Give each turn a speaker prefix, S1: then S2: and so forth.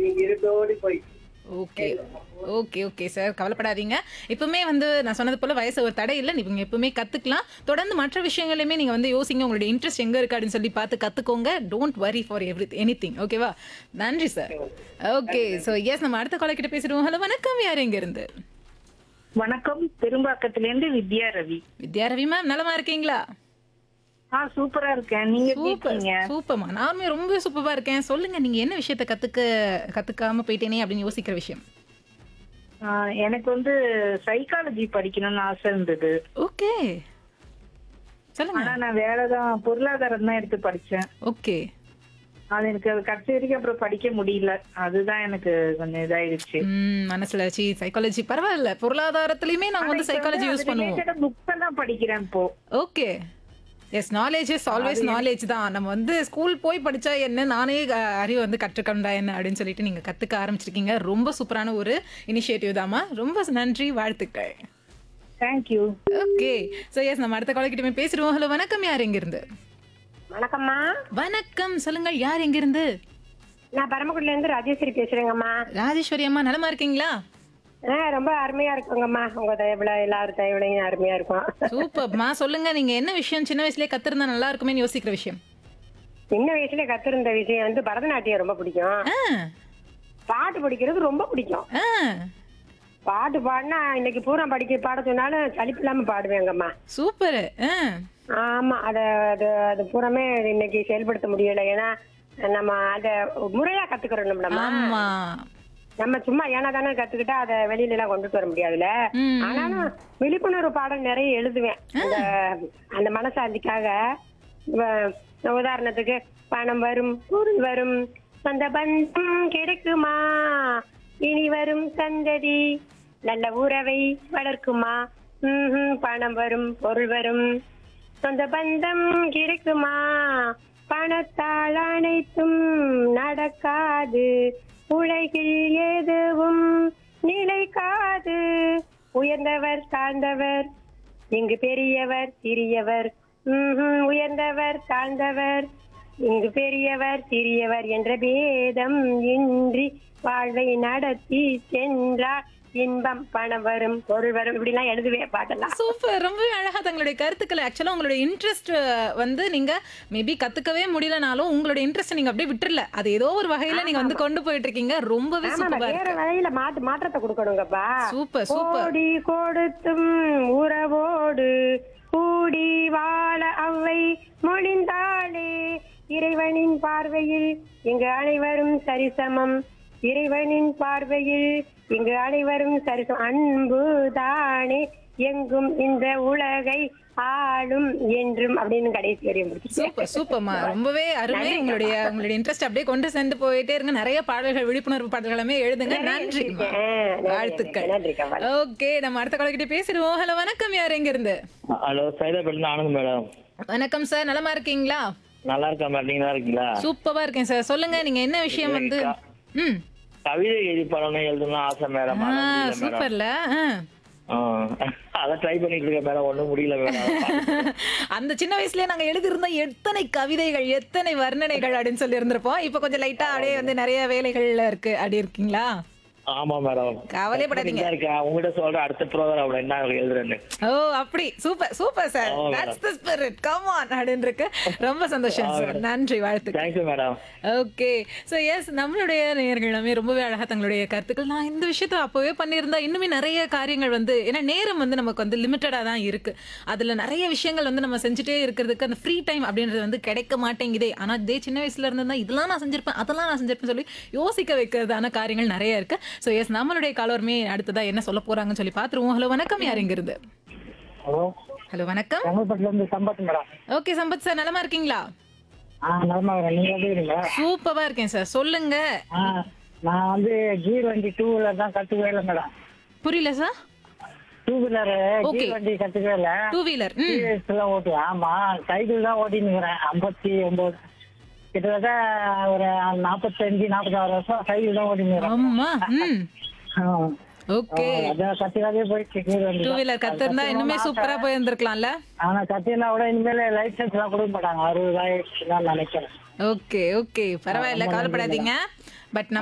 S1: இருந்தோடி போயிட்டு
S2: okay okay okay sir கவலைப்படாதீங்க எப்பவுமே வந்து நான் சொன்னது போல வயசு ஒரு தடை இல்லை நீங்க எப்பவுமே கத்துக்கலாம் தொடர்ந்து மற்ற விஷயங்களையுமே நீங்க வந்து யோசிங்க உங்களுடைய இன்ட்ரெஸ்ட் எங்க இருக்கு அப்படின்னு சொல்லி பார்த்து கத்துக்கோங்க don't worry for every any thing ஓகேவா நன்றி சார் ஓகே ஸோ எஸ் நம்ம அடுத்த காலை கிட்ட பேசிடுவோம் ஹலோ வணக்கம் யார் எங்க இருந்து
S1: வணக்கம் பெரும்பாக்கத்துல இருந்து வித்யா ரவி
S2: வித்யா ரவி மேம் நலமா இருக்கீங்களா
S1: ஆ சூப்பரா இருக்கேன் நீங்க எப்படி
S2: சூப்பர்
S1: இருக்கீங்க
S2: சூப்பர்மா நானுமே ரொம்ப சூப்பரா இருக்கேன் சொல்லுங்க நீங்க என்ன விஷயத்த கத்துக்க கத்துக்காம போயிட்டேனே அப்படின்னு யோசிக்கிற விஷயம்
S1: ஆ, எனக்கு வந்து சைக்காலஜி படிக்கணும்னு ஆசை இருந்தது
S2: ஓகே சொல்லுங்க
S1: ஆனா நான் வேலைதான் பொருளாதாரம் தான் எடுத்து படிச்சேன்
S2: ஓகே
S1: அது எனக்கு அது கடைசி வரைக்கும் அப்புறம் படிக்க முடியல அதுதான் எனக்கு கொஞ்சம் இதாயிடுச்சு
S2: ம் மனசுல சி சைக்காலஜி பரவாயில்ல பொருளாதாரத்திலயுமே நாங்க வந்து சைக்காலஜி யூஸ் பண்ணுவோம்
S1: புக்ஸ் எல்லாம் படிக்கிறேன் இப்போ
S2: okay yes knowledge is always knowledge தான் நம்ம வந்து ஸ்கூல் போய் படிச்சா என்ன நானே அஹ், அறிவு வந்து கற்றுக்கண்டா என்ன அப்படின்னு சொல்லிட்டு நீங்க கத்துக்க ஆரம்பிச்சிருக்கீங்க ரொம்ப சூப்பரான ஒரு இனிஷியேட்டிவ் தாம்மா ரொம்ப நன்றி வாழ்த்துக்கள்
S1: தேங்க்யூ
S2: ஓகே ஸோ எஸ் நம்ம அடுத்த காலக்கிட்டமே பேசிடுவோம் ஹலோ வணக்கம் யார் எங்கிருந்து
S3: வணக்கம்மா
S2: வணக்கம் சொல்லுங்கள் யார் எங்கிருந்து
S3: நான் பரமக்குடில இருந்து ராஜேஸ்வரி பேசுறேங்கம்மா
S2: ராஜேஸ்வரி அம்மா நலமா இருக்கீங்களா
S3: ஆ, ரொம்ப அருமையா இருக்குங்கம்மா உங்க தயவுல எல்லாரும் தயவுலையும் அருமையா இருக்கும்
S2: சூப்பர்மா சொல்லுங்க நீங்க என்ன விஷயம் சின்ன வயசுலயே கத்திருந்தா நல்லா இருக்குமே யோசிக்கிற விஷயம்
S3: சின்ன வயசுல கத்திருந்த விஷயம் வந்து பரதநாட்டியம் ரொம்ப பிடிக்கும்
S2: ஆ
S3: பாட்டு படிக்கிறது ரொம்ப பிடிக்கும்
S2: ஆ
S3: பாட்டு பாடினா இன்னைக்கு பூரா படிக்க பாட சொன்னாலும் சலிப்பு இல்லாம பாடுவேங்கம்மா
S2: சூப்பர் ஆ
S3: ஆமா அத அது அது பூராமே இன்னைக்கு செயல்படுத்த முடியல ஏன்னா நம்ம அத முறையா கத்துக்கிறோம் நம்ம
S2: ஆமா
S3: நம்ம சும்மா ஏனா தானே கத்துக்கிட்டா அதை வெளியில எல்லாம் கொண்டுட்டு வர முடியாதுல்ல
S2: ம்,
S3: ஆனாலும் விழிப்புணர்வு பாடல் நிறைய எழுதுவேன் அந்த அந்த மனசாந்திக்காக வ- உதாரணத்துக்கு பணம் வரும் பொருள் வரும் அந்த பந்தம் கிடைக்குமா இனி வரும் சந்ததி நல்ல உறவை வளர்க்குமா ம்ஹும், பணம் வரும் பொருள் வரும் சொந்த பந்தம் கிடைக்குமா பணத்தால் அனைத்தும் நடக்காது உலகில் எதுவும் நிலைக்காது உயர்ந்தவர் தாழ்ந்தவர் இங்கு பெரியவர் சிறியவர் ம்ஹும், உயர்ந்தவர் தாழ்ந்தவர் இங்கு பெரியவர் சிறியவர் என்ற பேதம் இன்றி வாழ்வை நடத்தி சென்றார் இன்பம் பணம் வரும் பொருள் வரும் இப்படி எல்லாம் எழுதுவேன் பாட்டெல்லாம்
S2: சூப்பர் ரொம்பவே அழகா தங்களுடைய கருத்துக்களை ஆக்சுவலா உங்களுடைய இன்ட்ரெஸ்ட் வந்து நீங்க மேபி கத்துக்கவே முடியலனாலும் உங்களுடைய இன்ட்ரெஸ்ட் நீங்க அப்படியே விட்டுறல அது ஏதோ ஒரு வகையில நீங்க வந்து கொண்டு போயிட்டு இருக்கீங்க ரொம்பவே
S3: ஆமா
S2: சூப்பரா
S3: வேற
S2: இருக்கு
S3: வகையில மாத்து மாற்றத்தை கொடுக்கணுங்கப்பா
S2: சூப்பர் சூப்பர்
S3: கோடி கொடுத்தும் உறவோடு கூடி வாழ அவை மொழிந்தாளே இறைவனின் பார்வையில் இங்கு அனைவரும் சரிசமம் இறைவனின் பார்வையில் இங்கு அனைவரும் சரிசமம் அன்பு தானே எங்கும் இந்த உலகை ஆளும் என்றும் அப்படின்னு கடைசி வரையும் முடிச்சிட்டேன்.
S2: சூப்பர் சூப்பர்மா ரொம்பவே அருமை உங்களுடைய உங்களுடைய இன்ட்ரெஸ்ட் அப்படியே கொண்டு சென்று போயிட்டே இருங்க நிறைய பாடல்கள் விழிப்புணர்வு பாடல்கள் எல்லாமே எழுதுங்க நன்றி
S3: ஆ, நன்றி,
S2: வாழ்த்துக்கள்
S3: நன்றிக்கா, வாழ்த்து.
S2: ஓகே நம்ம அடுத்த காலக்கிட்ட பேசிடுவோம் ஹலோ வணக்கம் யார் எங்க இருந்து
S4: ஹலோ சைதாபேட்டில் ஆனந்த் மேடம்
S2: வணக்கம் சார் நலமா இருக்கீங்களா
S4: நல்லா இருக்கா மேடம் நீங்க நல்லா இருக்கீங்களா
S2: சூப்பரா இருக்கேன் சார் சொல்லுங்க நீங்க என்ன விஷயம் வந்து ம்
S4: கவிதை எழுதி படம்னு எழுதணும்னு ஆசை மேடம்
S2: ஆ
S4: ஆனா முடியல மேடம்
S2: சூப்பர்ல ஆ.
S4: ஆ, அதான் ட்ரை பண்ணிட்டு இருக்கேன் மேடம் ஒன்றும் முடியல மேடம்
S2: அந்த சின்ன வயசுலயே நாங்க எழுதியிருந்த எத்தனை கவிதைகள் எத்தனை வர்ணனைகள் அப்படின்னு சொல்லி இருந்திருப்போம் இப்ப கொஞ்சம் லைட்டா அப்படியே வந்து நிறைய வேலைகள்ல இருக்கு அப்படி இருக்கீங்களா
S4: ஆமா மேடம்
S2: கவலைப்படாதீங்க.
S4: இருக்கேன் உங்ககிட்ட சொல்றேன் அடுத்த ப்ரோக்ராம் என்ன எழுதுறேன்னு
S2: ஓ அப்படி சூப்பர் சூப்பர் சார்
S4: ஆமா,
S2: that's the spirit come on அப்படின்னு இருக்கு ரொம்ப சந்தோஷம் சார் நன்றி வாழ்த்துக்கள்
S4: thank you madam
S2: okay so yes நம்மளுடைய நேயர்கள் எல்லாமே ரொம்பவே அழகாக தங்களுடைய கருத்துக்கள் நான் இந்த விஷயத்த அப்போவே பண்ணியிருந்தா இன்னுமே நிறைய காரியங்கள் வந்து ஏன்னா நேரம் வந்து நமக்கு வந்து லிமிட்டடாக தான் இருக்கு அதில் நிறைய விஷயங்கள் வந்து நம்ம செஞ்சுட்டே இருக்கிறதுக்கு அந்த ஃப்ரீ டைம் அப்படின்றது வந்து கிடைக்க மாட்டேங்குதே ஆனால் இதே சின்ன வயசுல இருந்து தான் இதெல்லாம் நான் செஞ்சிருப்பேன் அதெல்லாம் நான் செஞ்சிருப்பேன் சொல்லி யோசிக்க வைக்கிறதான காரியங்கள் நிறைய இருக்கு ஸோ எஸ் நம்மளுடைய காலவருமே அடுத்ததா என்ன சொல்ல போறாங்கன்னு சொல்லி பார்த்துருவோம் ஹலோ வணக்கம் யார் இங்க இருந்து
S5: ஹலோ
S2: ஹலோ வணக்கம்
S5: செங்கல்பட்டுல இருந்து Sampath madam
S2: okay Sampath sir நலமா இருக்கீங்களா
S5: ஆ நலமா இருக்கேன் நீங்க எப்படி இருக்கீங்க
S2: சூப்பரா இருக்கேன் சார் சொல்லுங்க
S5: ஆ நான் வந்து கீர் வண்டி டூ வீலர் தான் கத்துக்கவே இல்லை மேடம்
S2: புரியல sir
S5: two wheeler
S2: Okay.
S5: Gear வண்டி கத்துக்கவே இல்லை
S2: டூ வீலர் ம்
S5: டிவிஎஸ் எல்லாம் ஓட்டுவேன் ஆமா சைக்கிள் தான் ஓட்டின்னு இருக்கிறேன் ஐம்பத்தி ஒன்பது கிட்டத்தட்ட ஒரு நாற்பத்தஞ்சு நாற்பத்தாறு வருஷம் சைக்கிள் தான் ஓட்டின்னு இருக்கிறேன்
S2: ஆமா ம்
S5: ஆ.
S2: ஓகே
S5: அதான் கத்துக்காதே போயிடுச்சு கீர் வண்டி
S2: டூ
S5: தான்.
S2: வீலர் கத்திருந்தா இன்னுமே சூப்பரா போயிருந்திருக்கலாம்ல
S5: ஆனா கத்தினா கூட இனிமேல் லைசன்ஸ் எல்லாம் கொடுக்க மாட்டாங்க அறுபதாயிரம் தான் நினைக்கிறேன்
S2: ஓகே ஓகே பரவாயில்ல கவலைப்படாதீங்க பட்